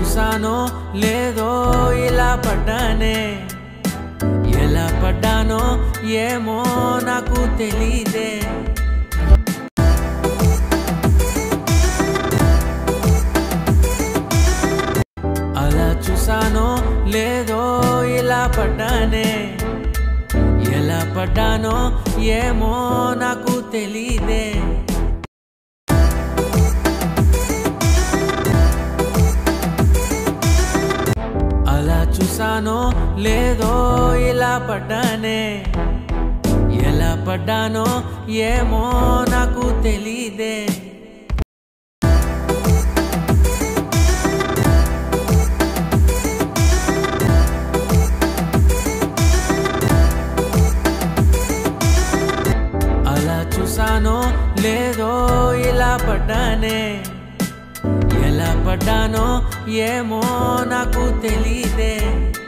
చూసానో లేదో ఇలా పడ్డానే ఎలా పడ్డానో ఏమో నాకు తెలీదే అలా చూసానో లేదో ఇలా పడ్డానే ఎలా పడ్డానో ఏమో నాకు తెలీదే అలా చూసానో లేదో ఇలా పడ్డానే ఎలా పడ్డానో ఏమో నాకు తెలీదే అలా చూసానో లేదో ఇలా పడ్డానే ఎలా పడ్డానో ఏమో నాకు తెలీదే